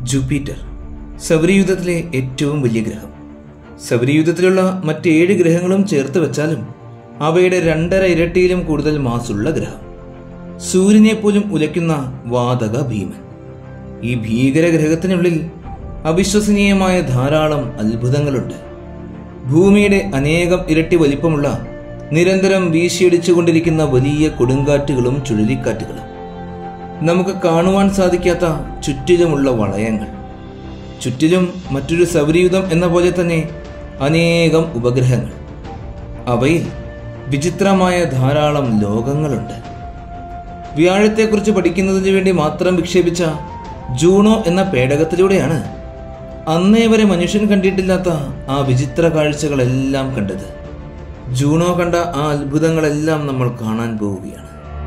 Jupiter സൗരയൂഥത്തിലെ ഏറ്റവും വലിയ ഗ്രഹം സൗരയൂഥത്തിലുള്ള മറ്റേഴ് ഗ്രഹങ്ങളും ചേർത്ത് വെച്ചാലും അവയുടെ രണ്ടര ഇരട്ടിയിലും കൂടുതൽ മാസുള്ള ഗ്രഹം സൂര്യനെ പോലും ഉലയ്ക്കുന്ന വാതക ഭീമൻ ഈ ഭീകര ഗ്രഹത്തിനുള്ളിൽ അവിശ്വസനീയമായ ധാരാളം അത്ഭുതങ്ങളുണ്ട് ഭൂമിയുടെ അനേകം ഇരട്ടി വലിപ്പമുള്ള നിരന്തരം വീശിയടിച്ചുകൊണ്ടിരിക്കുന്ന വലിയ കൊടുങ്കാറ്റുകളും ചുഴലിക്കാറ്റുകളും നമുക്ക് കാണുവാൻ സാധിക്കാത്ത ചുറ്റിലുമുള്ള വളയങ്ങൾ ചുറ്റിലും മറ്റൊരു സൗരയൂഥം എന്ന പോലെ തന്നെ അനേകം ഉപഗ്രഹങ്ങൾ അവയിൽ വിചിത്രമായ ധാരാളം ലോകങ്ങളുണ്ട് വ്യാഴത്തെക്കുറിച്ച് പഠിക്കുന്നതിന് വേണ്ടി മാത്രം വിക്ഷേപിച്ച ജൂണോ എന്ന പേടകത്തിലൂടെയാണ് അന്നേ വരെ മനുഷ്യൻ കണ്ടിട്ടില്ലാത്ത ആ വിചിത്ര കാഴ്ചകളെല്ലാം കണ്ടത് ജൂണോ കണ്ട ആ അത്ഭുതങ്ങളെല്ലാം നമ്മൾ കാണാൻ പോവുകയാണ്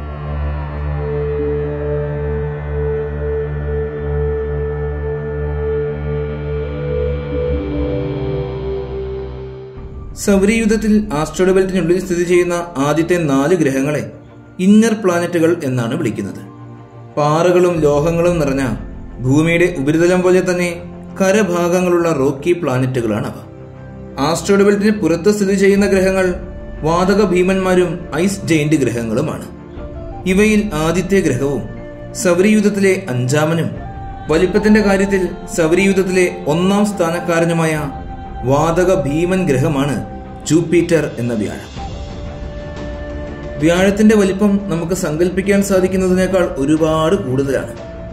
സൗരയൂഥത്തിൽ ആസ്ട്രോയിഡ് ബെൽറ്റിനുള്ളിൽ സ്ഥിതി ചെയ്യുന്ന ആദ്യത്തെ നാല് ഗ്രഹങ്ങളെ ഇന്നർ പ്ലാനറ്റുകൾ എന്നാണ് വിളിക്കുന്നത് പാറകളും ലോഹങ്ങളും നിറഞ്ഞ ഭൂമിയുടെ ഉപരിതലം പോലെ തന്നെ കരഭാഗങ്ങളുള്ള റോക്കി പ്ലാനറ്റുകളാണ് അവ ആസ്ട്രോയിഡ് ബെൽറ്റിന് പുറത്ത് സ്ഥിതി ചെയ്യുന്ന ഗ്രഹങ്ങൾ വാതക ഭീമന്മാരും ഐസ് ജെയിന്റ് ഗ്രഹങ്ങളുമാണ് ഇവയിൽ ആദ്യത്തെ ഗ്രഹവും സൗരയൂഥത്തിലെ അഞ്ചാമനും വലിപ്പത്തിന്റെ കാര്യത്തിൽ സൗരയൂഥത്തിലെ ഒന്നാം സ്ഥാനക്കാരനുമായ വാതക ഭീമൻ ഗ്രഹമാണ് ജൂപ്പിറ്റർ എന്ന വ്യാഴം വ്യാഴത്തിന്റെ വലിപ്പം നമുക്ക് സങ്കല്പിക്കാൻ സാധിക്കുന്നതിനേക്കാൾ ഒരുപാട് കൂടുതലാണ്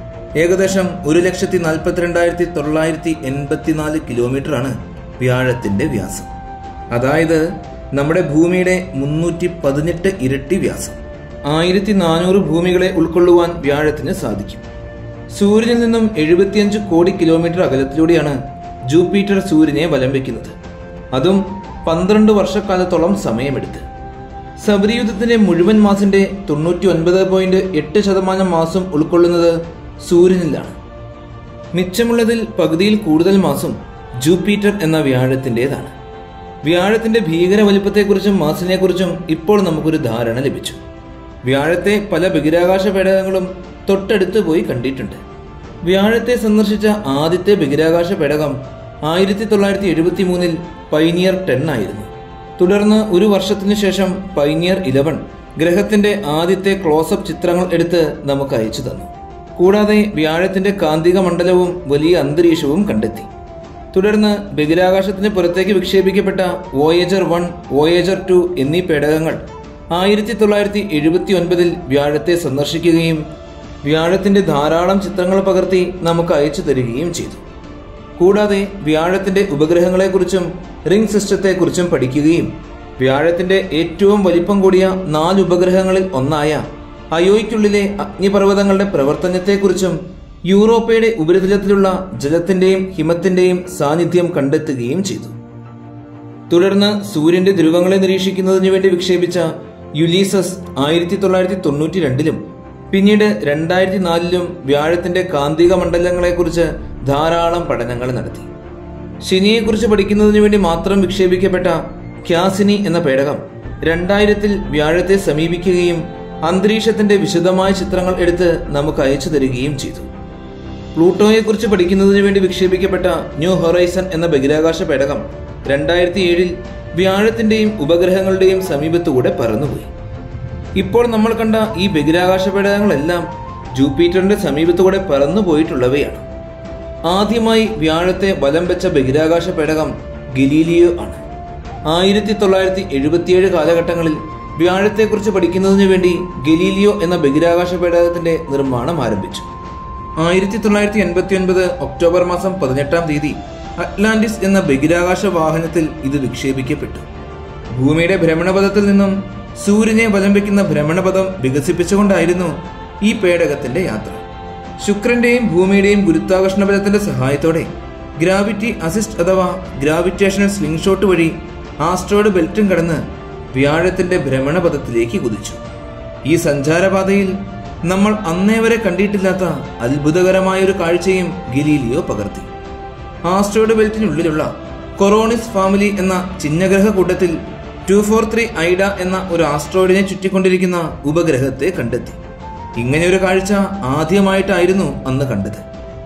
ഏകദേശം ഒരു ലക്ഷത്തി നാൽപ്പത്തിരണ്ടായിരത്തി തൊള്ളായിരത്തി എൺപത്തിനാല് കിലോമീറ്ററാണ് വ്യാഴത്തിന്റെ വ്യാസം അതായത് നമ്മുടെ ഭൂമിയുടെ മുന്നൂറ്റി പതിനെട്ട് ഇരട്ടി വ്യാസം ആയിരത്തി നാനൂറ് ഭൂമികളെ ഉൾക്കൊള്ളുവാൻ വ്യാഴത്തിന് സാധിക്കും സൂര്യനിൽ നിന്നും എഴുപത്തിയഞ്ച് കോടി കിലോമീറ്റർ അകലത്തിലൂടെയാണ് ജൂപ്പിറ്റർ സൂര്യനെ വലം വയ്ക്കുന്നത് അതും പന്ത്രണ്ട് വർഷക്കാലത്തോളം സമയമെടുത്ത് സൗരയൂഥത്തിന്റെ മുഴുവൻ മാസിന്റെ തൊണ്ണൂറ്റി ഒൻപത് പോയിന്റ് എട്ട് ശതമാനം മാസം ഉൾക്കൊള്ളുന്നത് സൂര്യനിലാണ് മിച്ചമുള്ളതിൽ പകുതിയിൽ കൂടുതൽ മാസം ജൂപ്പിറ്റർ എന്ന വ്യാഴത്തിൻ്റെതാണ് വ്യാഴത്തിന്റെ ഭീകര വലിപ്പത്തെക്കുറിച്ചും മാസിനെക്കുറിച്ചും ഇപ്പോൾ നമുക്കൊരു ധാരണ ലഭിച്ചു വ്യാഴത്തെ പല ബഹിരാകാശ പേടകങ്ങളും തൊട്ടടുത്ത് പോയി കണ്ടിട്ടുണ്ട് വ്യാഴത്തെ സന്ദർശിച്ച ആദ്യത്തെ ബഹിരാകാശ പേടകം ആയിരത്തി തൊള്ളായിരത്തി എഴുപത്തി മൂന്നിൽ പൈനിയർ ടെൻ ആയിരുന്നു തുടർന്ന് ഒരു വർഷത്തിനു ശേഷം പൈനിയർ ഇലവൻ ഗ്രഹത്തിന്റെ ആദ്യത്തെ ക്ലോസപ്പ് ചിത്രങ്ങൾ എടുത്ത് നമുക്ക് അയച്ചു തന്നു കൂടാതെ വ്യാഴത്തിന്റെ കാന്തിക മണ്ഡലവും വലിയ അന്തരീക്ഷവും കണ്ടെത്തി തുടർന്ന് ബഹിരാകാശത്തിന് പുറത്തേക്ക് വിക്ഷേപിക്കപ്പെട്ട വോയേജർ വൺ വോയേജർ ടു എന്നീ പേടകങ്ങൾ ആയിരത്തി തൊള്ളായിരത്തി എഴുപത്തി ഒൻപതിൽ വ്യാഴത്തെ സന്ദർശിക്കുകയും വ്യാഴത്തിന്റെ ധാരാളം ചിത്രങ്ങൾ പകർത്തി നമുക്ക് അയച്ചു തരികയും ചെയ്തു കൂടാതെ വ്യാഴത്തിന്റെ ഉപഗ്രഹങ്ങളെക്കുറിച്ചും റിംഗ് സിസ്റ്റത്തെക്കുറിച്ചും പഠിക്കുകയും വ്യാഴത്തിന്റെ ഏറ്റവും വലിപ്പം കൂടിയ നാല് ഉപഗ്രഹങ്ങളിൽ ഒന്നായ അയോയ്ക്കുള്ളിലെ അഗ്നിപർവ്വതങ്ങളുടെ പ്രവർത്തനത്തെക്കുറിച്ചും യൂറോപ്പയുടെ ഉപരിതലത്തിലുള്ള ജലത്തിന്റെയും ഹിമത്തിന്റെയും സാന്നിധ്യം കണ്ടെത്തുകയും ചെയ്തു തുടർന്ന് സൂര്യന്റെ ധ്രുവങ്ങളെ നിരീക്ഷിക്കുന്നതിനു വേണ്ടി വിക്ഷേപിച്ച യുലീസസ് ആയിരത്തി തൊള്ളായിരത്തി തൊണ്ണൂറ്റി രണ്ടിലും പിന്നീട് രണ്ടായിരത്തി നാലിലും വ്യാഴത്തിന്റെ കാന്തിക മണ്ഡലങ്ങളെക്കുറിച്ച് ധാരാളം പഠനങ്ങൾ നടത്തി ശനിയെക്കുറിച്ച് പഠിക്കുന്നതിനു വേണ്ടി മാത്രം വിക്ഷേപിക്കപ്പെട്ട ക്യാസിനി എന്ന പേടകം രണ്ടായിരത്തിൽ വ്യാഴത്തെ സമീപിക്കുകയും അന്തരീക്ഷത്തിന്റെ വിശദമായ ചിത്രങ്ങൾ എടുത്ത് നമുക്ക് അയച്ചു തരികയും ചെയ്തു പ്ലൂട്ടോയെക്കുറിച്ച് പഠിക്കുന്നതിനു വേണ്ടി വിക്ഷേപിക്കപ്പെട്ട ന്യൂ ഹൊറൈസൺ എന്ന ബഹിരാകാശ പേടകം രണ്ടായിരത്തി ഏഴിൽ വ്യാഴത്തിന്റെയും ഉപഗ്രഹങ്ങളുടെയും സമീപത്തുകൂടെ പറന്നുപോയി ഇപ്പോൾ നമ്മൾ കണ്ട ഈ ബഹിരാകാശ പേടകങ്ങളെല്ലാം ജൂപ്പിറ്ററിന്റെ സമീപത്തുകൂടെ പറന്നു പോയിട്ടുള്ളവയാണ് ആദ്യമായി വ്യാഴത്തെ വലം വെച്ച ബഹിരാകാശ പേടകം ഗലീലിയോ ആണ് ആയിരത്തി തൊള്ളായിരത്തി എഴുപത്തിയേഴ് കാലഘട്ടങ്ങളിൽ വ്യാഴത്തെക്കുറിച്ച് പഠിക്കുന്നതിനു വേണ്ടി ഗലീലിയോ എന്ന ബഹിരാകാശ പേടകത്തിന്റെ നിർമ്മാണം ആരംഭിച്ചു ആയിരത്തി തൊള്ളായിരത്തി എൺപത്തി ഒൻപത് ഒക്ടോബർ മാസം പതിനെട്ടാം തീയതി അറ്റ്ലാന്റിസ് എന്ന ബഹിരാകാശ വാഹനത്തിൽ ഇത് വിക്ഷേപിക്കപ്പെട്ടു ഭൂമിയുടെ ഭ്രമണപഥത്തിൽ നിന്നും സൂര്യനെ വലം വയ്ക്കുന്ന ഭ്രമണപഥം വികസിപ്പിച്ചുകൊണ്ടായിരുന്നു ഈ പേടകത്തിന്റെ യാത്ര ശുക്രന്റെയും ഭൂമിയുടെയും ഗുരുത്വാകർഷണ ബലത്തിന്റെ സഹായത്തോടെ ഗ്രാവിറ്റി അസിസ്റ്റ് അഥവാ ഗ്രാവിറ്റേഷണൽ സ്ലിംഗ് ഷോട്ട് വഴി ആസ്ട്രോയിഡ് ബെൽറ്റും കടന്ന് വ്യാഴത്തിന്റെ ഭ്രമണപഥത്തിലേക്ക് കുതിച്ചു ഈ സഞ്ചാരപാതയിൽ നമ്മൾ അന്നേ വരെ കണ്ടിട്ടില്ലാത്ത അത്ഭുതകരമായ ഒരു കാഴ്ചയും ഗലീലിയോ പകർത്തി ആസ്ട്രോയിഡ് ബെൽറ്റിനുള്ളിലുള്ള കൊറോണിസ് ഫാമിലി എന്ന ചിഹ്നഗ്രഹ കൂട്ടത്തിൽ ടു ഫോർ ത്രീ ഐഡ എന്ന ഒരു ആസ്ട്രോയിഡിനെ ചുറ്റിക്കൊണ്ടിരിക്കുന്ന ഉപഗ്രഹത്തെ കണ്ടെത്തി ഇങ്ങനെ ഒരു കാഴ്ച ആദ്യമായിട്ടായിരുന്നു അന്ന് കണ്ടത്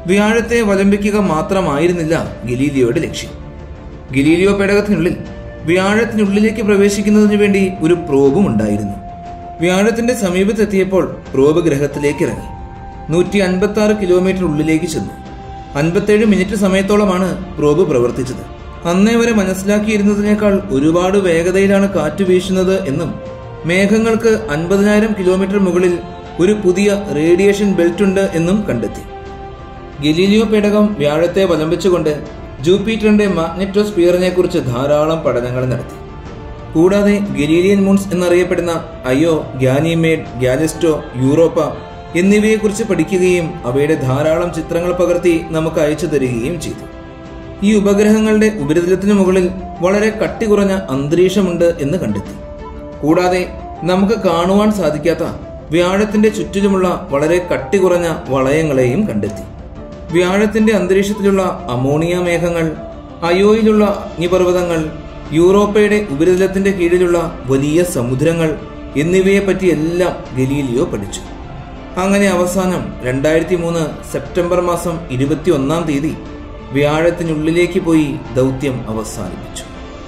വ്യാഴത്തെ വലംബിക്കുക മാത്രമായിരുന്നില്ല ഗലീലിയോയുടെ ലക്ഷ്യം ഗലീലിയോ പേടകത്തിനുള്ളിൽ വ്യാഴത്തിനുള്ളിലേക്ക് പ്രവേശിക്കുന്നതിന് വേണ്ടി ഒരു പ്രോബും ഉണ്ടായിരുന്നു വ്യാഴത്തിന്റെ സമീപത്തെത്തിയപ്പോൾ പ്രോബ് ഗ്രഹത്തിലേക്ക് ഇറങ്ങി നൂറ്റി അൻപത്തി ആറ് കിലോമീറ്റർ ഉള്ളിലേക്ക് ചെന്നു അൻപത്തേഴ് മിനിറ്റ് സമയത്തോളമാണ് പ്രോബ് പ്രവർത്തിച്ചത് അന്നേ വരെ മനസ്സിലാക്കിയിരുന്നതിനേക്കാൾ ഒരുപാട് വേഗതയിലാണ് കാറ്റ് വീശുന്നത് എന്നും മേഘങ്ങൾക്ക് അൻപതിനായിരം കിലോമീറ്റർ മുകളിൽ ഒരു പുതിയ റേഡിയേഷൻ ബെൽറ്റ് ഉണ്ട് എന്നും കണ്ടെത്തി ഗലീലിയോ പേടകം വ്യാഴത്തെ വലംബിച്ചുകൊണ്ട് ജൂപ്പിറ്ററിന്റെ മാഗ്നറ്റോസ്പിയറിനെ കുറിച്ച് ധാരാളം പഠനങ്ങൾ നടത്തി കൂടാതെ ഗലീലിയൻ മൂൺസ് എന്നറിയപ്പെടുന്ന അയോ ഗ്യാനിമേഡ് ഗ്യാലിസ്റ്റോ യൂറോപ്പ എന്നിവയെക്കുറിച്ച് പഠിക്കുകയും അവയുടെ ധാരാളം ചിത്രങ്ങൾ പകർത്തി നമുക്ക് അയച്ചു തരികയും ചെയ്തു ഈ ഉപഗ്രഹങ്ങളുടെ ഉപരിതലത്തിനു മുകളിൽ വളരെ കട്ടി കുറഞ്ഞ അന്തരീക്ഷമുണ്ട് എന്ന് കണ്ടെത്തി കൂടാതെ നമുക്ക് കാണുവാൻ സാധിക്കാത്ത വ്യാഴത്തിന്റെ ചുറ്റിലുമുള്ള വളരെ കട്ടി കുറഞ്ഞ വളയങ്ങളെയും കണ്ടെത്തി വ്യാഴത്തിന്റെ അന്തരീക്ഷത്തിലുള്ള അമോണിയ മേഘങ്ങൾ അയോയിലുള്ള അഗ്നിപർവ്വതങ്ങൾ യൂറോപ്പയുടെ ഉപരിതലത്തിന്റെ കീഴിലുള്ള വലിയ സമുദ്രങ്ങൾ എന്നിവയെപ്പറ്റി എല്ലാം ഗലീലിയോ പഠിച്ചു അങ്ങനെ അവസാനം രണ്ടായിരത്തി മൂന്ന് സെപ്റ്റംബർ മാസം ഇരുപത്തി ഒന്നാം തീയതി വ്യാഴത്തിനുള്ളിലേക്ക് പോയി ദൗത്യം അവസാനിപ്പിച്ചു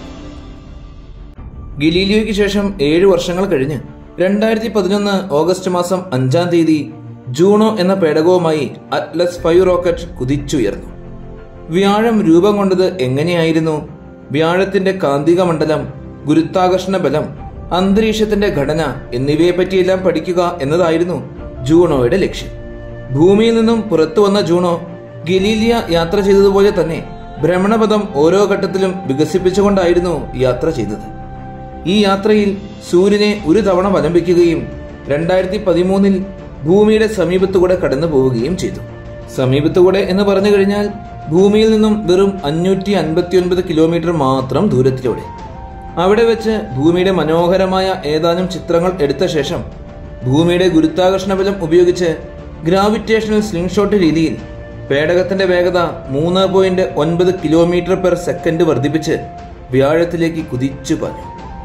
ഗലീലിയോയ്ക്ക് ശേഷം ഏഴു വർഷങ്ങൾ കഴിഞ്ഞ് രണ്ടായിരത്തി പതിനൊന്ന് ഓഗസ്റ്റ് മാസം അഞ്ചാം തീയതി ജൂണോ എന്ന പേടകവുമായി അറ്റ്ലസ് ഫൈവ് റോക്കറ്റ് കുതിച്ചുയർന്നു വ്യാഴം രൂപം കൊണ്ടത് എങ്ങനെയായിരുന്നു വ്യാഴത്തിന്റെ കാന്തിക മണ്ഡലം ഗുരുത്വാകർഷണ ബലം അന്തരീക്ഷത്തിന്റെ ഘടന എന്നിവയെപ്പറ്റിയെല്ലാം പഠിക്കുക എന്നതായിരുന്നു ജൂണോയുടെ ലക്ഷ്യം ഭൂമിയിൽ നിന്നും പുറത്തു വന്ന ജൂണോ ഗലീലിയ യാത്ര ചെയ്തതുപോലെ തന്നെ ഭ്രമണപഥം ഓരോ ഘട്ടത്തിലും വികസിപ്പിച്ചുകൊണ്ടായിരുന്നു യാത്ര ചെയ്തത് ഈ യാത്രയിൽ സൂര്യനെ ഒരു തവണ വലംബിക്കുകയും രണ്ടായിരത്തി പതിമൂന്നിൽ ഭൂമിയുടെ സമീപത്തുകൂടെ കടന്നു പോവുകയും ചെയ്തു സമീപത്തുകൂടെ എന്ന് പറഞ്ഞു കഴിഞ്ഞാൽ ഭൂമിയിൽ നിന്നും വെറും അഞ്ഞൂറ്റി അൻപത്തിയൊൻപത് കിലോമീറ്റർ മാത്രം ദൂരത്തിലൂടെ അവിടെ വെച്ച് ഭൂമിയുടെ മനോഹരമായ ഏതാനും ചിത്രങ്ങൾ എടുത്ത ശേഷം ഭൂമിയുടെ ഗുരുത്വാകർഷണ ബലം ഉപയോഗിച്ച് ഗ്രാവിറ്റേഷണൽ സ്ലിംഗ് ഷോട്ട് രീതിയിൽ പേടകത്തിന്റെ വേഗത മൂന്ന് പോയിന്റ് ഒൻപത് കിലോമീറ്റർ പെർ സെക്കൻഡ് വർദ്ധിപ്പിച്ച് വ്യാഴത്തിലേക്ക് കുതിച്ചു പാഞ്ഞു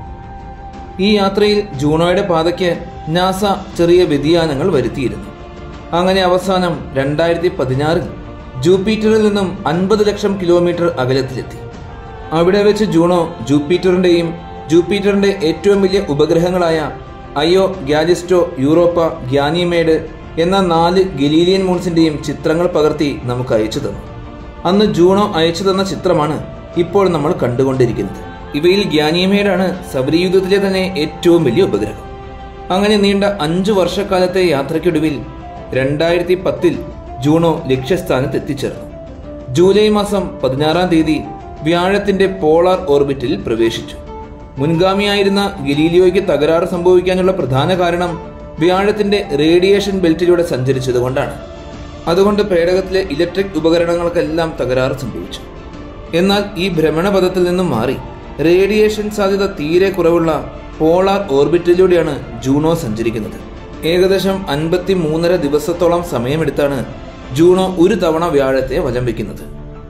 ഈ യാത്രയിൽ ജൂണോയുടെ പാതയ്ക്ക് നാസ ചെറിയ വ്യതിയാനങ്ങൾ വരുത്തിയിരുന്നു അങ്ങനെ അവസാനം രണ്ടായിരത്തി പതിനാറിൽ ജൂപ്പിറ്ററിൽ നിന്നും അൻപത് ലക്ഷം കിലോമീറ്റർ അകലത്തിലെത്തി അവിടെ വെച്ച് ജൂണോ ജൂപ്പിറ്ററിന്റെയും ജൂപ്പിറ്ററിന്റെ ഏറ്റവും വലിയ ഉപഗ്രഹങ്ങളായ അയോ ഗാലിസ്റ്റോ യൂറോപ്പ ഗ്യാനിമേഡ് എന്ന നാല് ഗലീലിയൻ മൂൺസിന്റെയും ചിത്രങ്ങൾ പകർത്തി നമുക്ക് അയച്ചു തന്നു അന്ന് ജൂണോ അയച്ചു തന്ന ചിത്രമാണ് ഇപ്പോൾ നമ്മൾ കണ്ടുകൊണ്ടിരിക്കുന്നത് ഇവയിൽ ഗ്യാനിയമേഡാണ് സബരിയുദ്ധത്തിലെ തന്നെ ഏറ്റവും വലിയ ഉപഗ്രഹം അങ്ങനെ നീണ്ട അഞ്ചു വർഷക്കാലത്തെ യാത്രയ്ക്കൊടുവിൽ രണ്ടായിരത്തി പത്തിൽ ജൂണോ ലക്ഷ്യസ്ഥാനത്ത് എത്തിച്ചേർന്നു ജൂലൈ മാസം പതിനാറാം തീയതി വ്യാഴത്തിന്റെ പോളാർ ഓർബിറ്റിൽ പ്രവേശിച്ചു മുൻഗാമിയായിരുന്ന ഗലീലിയോയ്ക്ക് തകരാറ് സംഭവിക്കാനുള്ള പ്രധാന കാരണം വ്യാഴത്തിന്റെ റേഡിയേഷൻ ബെൽറ്റിലൂടെ സഞ്ചരിച്ചതുകൊണ്ടാണ് അതുകൊണ്ട് പേടകത്തിലെ ഇലക്ട്രിക് ഉപകരണങ്ങൾക്കെല്ലാം തകരാറ് സംഭവിച്ചു എന്നാൽ ഈ ഭ്രമണപഥത്തിൽ നിന്നും മാറി റേഡിയേഷൻ സാധ്യത തീരെ കുറവുള്ള പോളാർ ഓർബിറ്റിലൂടെയാണ് ജൂണോ സഞ്ചരിക്കുന്നത് ഏകദേശം അൻപത്തി മൂന്നര ദിവസത്തോളം സമയമെടുത്താണ് ജൂണോ ഒരു തവണ വ്യാഴത്തെ വലംബിക്കുന്നത്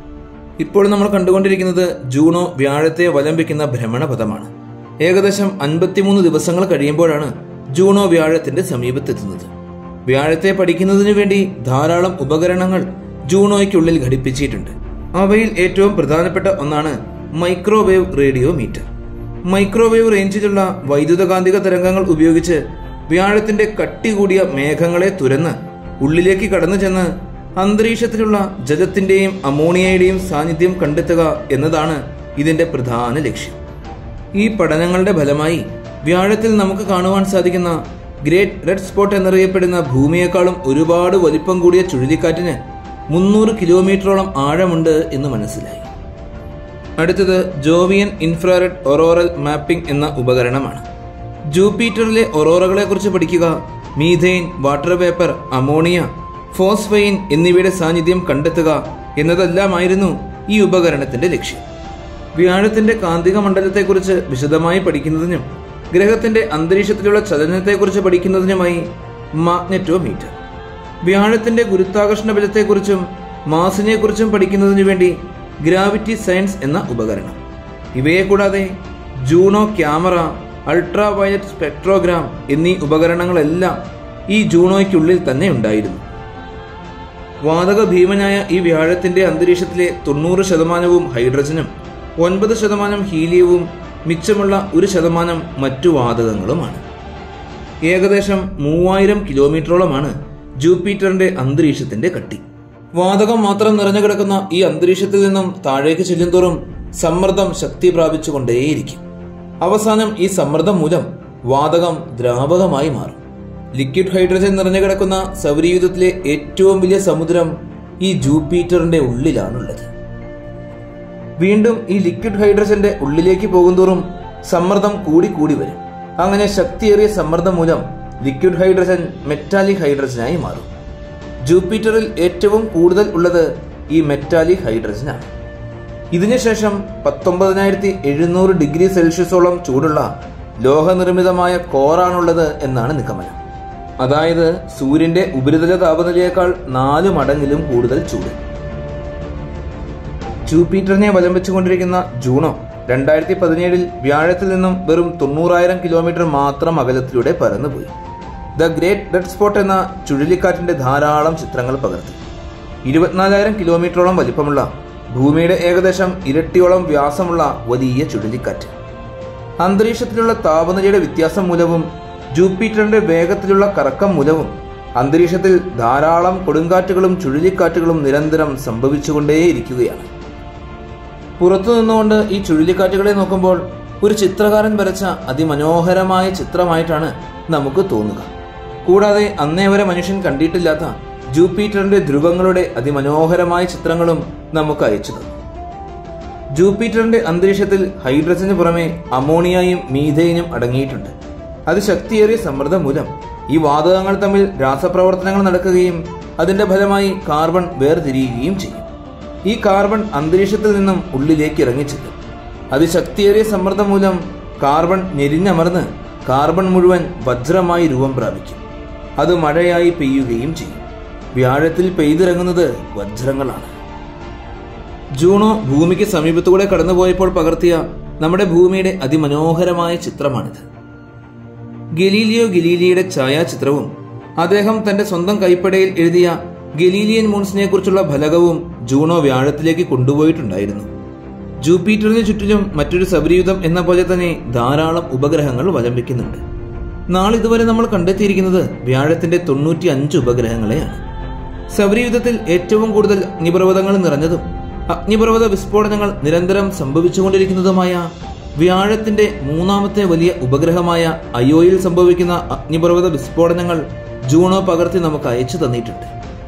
ഇപ്പോൾ നമ്മൾ കണ്ടുകൊണ്ടിരിക്കുന്നത് ജൂണോ വ്യാഴത്തെ വലംബിക്കുന്ന ഭ്രമണപഥമാണ് ഏകദേശം അൻപത്തിമൂന്ന് ദിവസങ്ങൾ കഴിയുമ്പോഴാണ് ജൂണോ വ്യാഴത്തിന്റെ സമീപത്തെത്തുന്നത് വ്യാഴത്തെ പഠിക്കുന്നതിനു വേണ്ടി ധാരാളം ഉപകരണങ്ങൾ ജൂണോയ്ക്കുള്ളിൽ ഘടിപ്പിച്ചിട്ടുണ്ട് അവയിൽ ഏറ്റവും പ്രധാനപ്പെട്ട ഒന്നാണ് മൈക്രോവേവ് റേഡിയോ മീറ്റർ മൈക്രോവേവ് റേഞ്ചിലുള്ള വൈദ്യുതകാന്തിക തരംഗങ്ങൾ ഉപയോഗിച്ച് വ്യാഴത്തിന്റെ കട്ടി കൂടിയ മേഘങ്ങളെ തുരന്ന് ഉള്ളിലേക്ക് കടന്നു ചെന്ന് അന്തരീക്ഷത്തിലുള്ള ജലത്തിന്റെയും അമോണിയയുടെയും സാന്നിധ്യം കണ്ടെത്തുക എന്നതാണ് ഇതിന്റെ പ്രധാന ലക്ഷ്യം ഈ പഠനങ്ങളുടെ ഫലമായി വ്യാഴത്തിൽ നമുക്ക് കാണുവാൻ സാധിക്കുന്ന ഗ്രേറ്റ് റെഡ് സ്പോട്ട് എന്നറിയപ്പെടുന്ന ഭൂമിയെക്കാളും ഒരുപാട് വലിപ്പം കൂടിയ ചുഴലിക്കാറ്റിന് മുന്നൂറ് കിലോമീറ്ററോളം ആഴമുണ്ട് എന്ന് മനസ്സിലായി അടുത്തത് ജോവിയൻ ഇൻഫ്രാറെഡ് ഒറോറൽ മാപ്പിംഗ് എന്ന ഉപകരണമാണ് ജൂപ്പിറ്ററിലെ ഒറോറകളെ കുറിച്ച് പഠിക്കുക methane water vapour ammonia phosphine എന്നിവയുടെ സാന്നിധ്യം കണ്ടെത്തുക എന്നതെല്ലാമായിരുന്നു ഈ ഉപകരണത്തിന്റെ ലക്ഷ്യം വ്യാഴത്തിന്റെ കാന്തിക മണ്ഡലത്തെക്കുറിച്ച് വിശദമായി പഠിക്കുന്നതിനും ഗ്രഹത്തിന്റെ അന്തരീക്ഷത്തിലുള്ള ചലനത്തെക്കുറിച്ച് പഠിക്കുന്നതിനുമായി മാഗ്നറ്റോമീറ്റർ വ്യാഴത്തിന്റെ ഗുരുത്വാകർഷണ ബലത്തെക്കുറിച്ചും മാസിനെക്കുറിച്ചും പഠിക്കുന്നതിനു വേണ്ടി ഗ്രാവിറ്റി സയൻസ് എന്ന ഉപകരണം ഇവയെ കൂടാതെ Juno camera ultraviolet spectrogram എന്നീ ഉപകരണങ്ങളെല്ലാം ഈ ജൂണോയ്ക്കുള്ളിൽ തന്നെ ഉണ്ടായിരുന്നു വാതക ഭീമനായ ഈ വ്യാഴത്തിന്റെ അന്തരീക്ഷത്തിലെ തൊണ്ണൂറ് ശതമാനവും ഹൈഡ്രജനും ഒൻപത് ശതമാനം ഹീലിയവും മിച്ചമുള്ള ഒരു ശതമാനം മറ്റു വാതകങ്ങളുമാണ് ഏകദേശം മൂവായിരം കിലോമീറ്ററോളമാണ് ജൂപ്പിറ്ററിന്റെ അന്തരീക്ഷത്തിന്റെ കട്ടി വാതകം മാത്രം നിറഞ്ഞു കിടക്കുന്ന ഈ അന്തരീക്ഷത്തിൽ നിന്നും താഴേക്ക് ചെല്ലുന്തോറും സമ്മർദ്ദം ശക്തി പ്രാപിച്ചുകൊണ്ടേയിരിക്കും അവസാനം ഈ സമ്മർദ്ദം മൂലം വാതകം ദ്രാവകമായി മാറും ലിക്വിഡ് ഹൈഡ്രജൻ നിറഞ്ഞു കിടക്കുന്ന സൗരയൂഥത്തിലെ ഏറ്റവും വലിയ സമുദ്രം ഈ ജൂപ്പിറ്ററിന്റെ ഉള്ളിലാണുള്ളത് വീണ്ടും ഈ ലിക്വിഡ് ഹൈഡ്രജന്റെ ഉള്ളിലേക്ക് പോകുന്തോറും സമ്മർദ്ദം കൂടി കൂടി വരും അങ്ങനെ ശക്തിയേറിയ സമ്മർദ്ദം മൂലം ലിക്വിഡ് ഹൈഡ്രജൻ മെറ്റാലിക് ഹൈഡ്രജനായി മാറും ജൂപ്പിറ്ററിൽ ഏറ്റവും കൂടുതൽ ഉള്ളത് ഈ മെറ്റാലിക് ഹൈഡ്രജനാണ് ഇതിനുശേഷം പത്തൊമ്പതിനായിരത്തി എഴുന്നൂറ് ഡിഗ്രി സെൽഷ്യസോളം ചൂടുള്ള ലോഹനിർമ്മിതമായ കോറാണുള്ളത് എന്നാണ് നിഗമനം അതായത് സൂര്യന്റെ ഉപരിതല താപനിലയേക്കാൾ നാല് മടങ്ങിലും കൂടുതൽ ചൂട് ജൂപ്പിറ്ററിനെ വലം വെച്ചുകൊണ്ടിരിക്കുന്ന ജൂണോ രണ്ടായിരത്തി പതിനേഴിൽ വ്യാഴത്തിൽ നിന്നും വെറും തൊണ്ണൂറായിരം കിലോമീറ്റർ മാത്രം അകലത്തിലൂടെ പറന്നുപോയി ദ ഗ്രേറ്റ് ഡെഡ് സ്പോട്ട് എന്ന ചുഴലിക്കാറ്റിന്റെ ധാരാളം ചിത്രങ്ങൾ പകർത്തി ഇരുപത്തിനാലായിരം കിലോമീറ്ററോളം വലിപ്പമുള്ള ഭൂമിയുടെ ഏകദേശം ഇരട്ടിയോളം വ്യാസമുള്ള വലിയ ചുഴലിക്കാറ്റ് അന്തരീക്ഷത്തിലുള്ള താപനിലയുടെ വ്യത്യാസം മൂലവും ജൂപ്പിറ്ററിന്റെ വേഗത്തിലുള്ള കറക്കം മൂലവും അന്തരീക്ഷത്തിൽ ധാരാളം കൊടുങ്കാറ്റുകളും ചുഴലിക്കാറ്റുകളും നിരന്തരം സംഭവിച്ചുകൊണ്ടേയിരിക്കുകയാണ് പുറത്തു നിന്നുകൊണ്ട് ഈ ചുഴലിക്കാറ്റുകളെ നോക്കുമ്പോൾ ഒരു ചിത്രകാരൻ വരച്ച അതിമനോഹരമായ ചിത്രമായിട്ടാണ് നമുക്ക് തോന്നുക കൂടാതെ അന്നേ വരെ മനുഷ്യൻ കണ്ടിട്ടില്ലാത്ത ജൂപ്പിറ്ററിന്റെ ധ്രുവങ്ങളുടെ അതിമനോഹരമായ ചിത്രങ്ങളും നമുക്ക് അയച്ചു തന്നു ജൂപ്പിറ്ററിന്റെ അന്തരീക്ഷത്തിൽ ഹൈഡ്രജന് പുറമെ അമോണിയയും മീഥൈനും അടങ്ങിയിട്ടുണ്ട് അത് ശക്തിയേറിയ സമ്മർദ്ദം മൂലം ഈ വാതകങ്ങൾ തമ്മിൽ രാസപ്രവർത്തനങ്ങൾ നടക്കുകയും അതിന്റെ ഫലമായി കാർബൺ വേർതിരിയുകയും ചെയ്യും ഈ കാർബൺ അന്തരീക്ഷത്തിൽ നിന്നും ഉള്ളിലേക്ക് ഇറങ്ങിച്ചെല്ലും അതിശക്തിയേറിയ സമ്മർദ്ദം മൂലം കാർബൺ ഞെരിഞ്ഞമർന്ന് കാർബൺ മുഴുവൻ വജ്രമായി രൂപം പ്രാപിക്കും അത് മഴയായി പെയ്യുകയും ചെയ്യും വ്യാഴത്തിൽ പെയ്തിറങ്ങുന്നത് വജ്രങ്ങളാണ് ജൂണോ ഭൂമിക്ക് സമീപത്തൂടെ കടന്നുപോയപ്പോൾ പകർത്തിയ നമ്മുടെ ഭൂമിയുടെ അതിമനോഹരമായ ചിത്രമാണിത് ഗലീലിയോ ഗലീലിയുടെ ഛായാചിത്രവും അദ്ദേഹം തന്റെ സ്വന്തം കൈപ്പടയിൽ എഴുതിയ ഗലീലിയൻ മൂൺസിനെ കുറിച്ചുള്ള ഫലകവും ജൂണോ വ്യാഴത്തിലേക്ക് കൊണ്ടുപോയിട്ടുണ്ടായിരുന്നു ജൂപ്പിറ്ററിന് ചുറ്റിലും മറ്റൊരു സബരിയുധം എന്ന പോലെ തന്നെ ധാരാളം ഉപഗ്രഹങ്ങൾ വലംബിക്കുന്നുണ്ട് നാളിതുവരെ നമ്മൾ കണ്ടെത്തിയിരിക്കുന്നത് വ്യാഴത്തിന്റെ തൊണ്ണൂറ്റി അഞ്ച് ഉപഗ്രഹങ്ങളെയാണ് സൗരയുദ്ധത്തിൽ ഏറ്റവും കൂടുതൽ അഗ്നിപർവ്വതങ്ങൾ നിറഞ്ഞതും അഗ്നിപർവ്വത വിസ്ഫോടനങ്ങൾ നിരന്തരം സംഭവിച്ചുകൊണ്ടിരിക്കുന്നതുമായ വ്യാഴത്തിന്റെ മൂന്നാമത്തെ വലിയ ഉപഗ്രഹമായ അയോയിൽ സംഭവിക്കുന്ന അഗ്നിപർവ്വത വിസ്ഫോടനങ്ങൾ ജൂണോ പകർത്തി നമുക്ക് അയച്ചു തന്നിട്ടുണ്ട്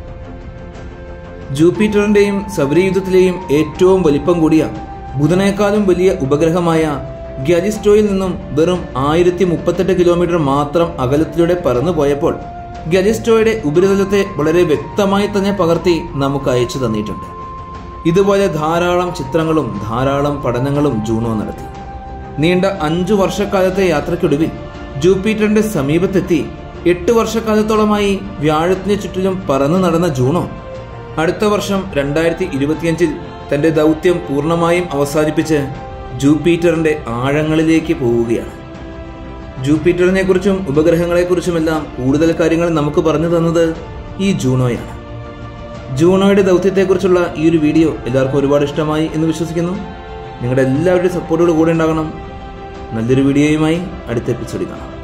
ജൂപ്പിറ്ററിന്റെയും സൗരയുദ്ധത്തിലെയും ഏറ്റവും വലിപ്പം കൂടിയ ബുധനേക്കാളും വലിയ ഉപഗ്രഹമായ ഗലിസ്റ്റോയിൽ നിന്നും വെറും ആയിരത്തി മുപ്പത്തെട്ട് കിലോമീറ്റർ മാത്രം അകലത്തിലൂടെ പറന്നു പോയപ്പോൾ ഗലിസ്റ്റോയുടെ ഉപരിതലത്തെ വളരെ വ്യക്തമായി തന്നെ പകർത്തി നമുക്ക് അയച്ചു തന്നിട്ടുണ്ട് ഇതുപോലെ ധാരാളം ചിത്രങ്ങളും ധാരാളം പഠനങ്ങളും ജൂണോ നടത്തി നീണ്ട അഞ്ചു വർഷക്കാലത്തെ യാത്രയ്ക്കൊടുവിൽ ജൂപ്പിറ്ററിന്റെ സമീപത്തെത്തി എട്ട് വർഷക്കാലത്തോളമായി വ്യാഴത്തിന് ചുറ്റിലും പറന്നു നടന്ന ജൂണോ അടുത്ത വർഷം രണ്ടായിരത്തി ഇരുപത്തിയഞ്ചിൽ തന്റെ ദൗത്യം പൂർണ്ണമായും അവസാനിപ്പിച്ച് ജൂപ്പിറ്ററിന്റെ ആഴങ്ങളിലേക്ക് പോവുകയാണ് ജൂപ്പിറ്ററിനെ കുറിച്ചും ഉപഗ്രഹങ്ങളെക്കുറിച്ചുമെല്ലാം കൂടുതൽ കാര്യങ്ങൾ നമുക്ക് പറഞ്ഞു തന്നത് ഈ ജൂണോയാണ് ജൂണോയുടെ ദൗത്യത്തെക്കുറിച്ചുള്ള ഈ ഒരു വീഡിയോ എല്ലാവർക്കും ഒരുപാട് ഇഷ്ടമായി എന്ന് വിശ്വസിക്കുന്നു നിങ്ങളുടെ എല്ലാവരുടെയും സപ്പോർട്ടോട് കൂടെ ഉണ്ടാകണം നല്ലൊരു വീഡിയോയുമായി അടുത്ത എപ്പിസോഡിൽ കാണാം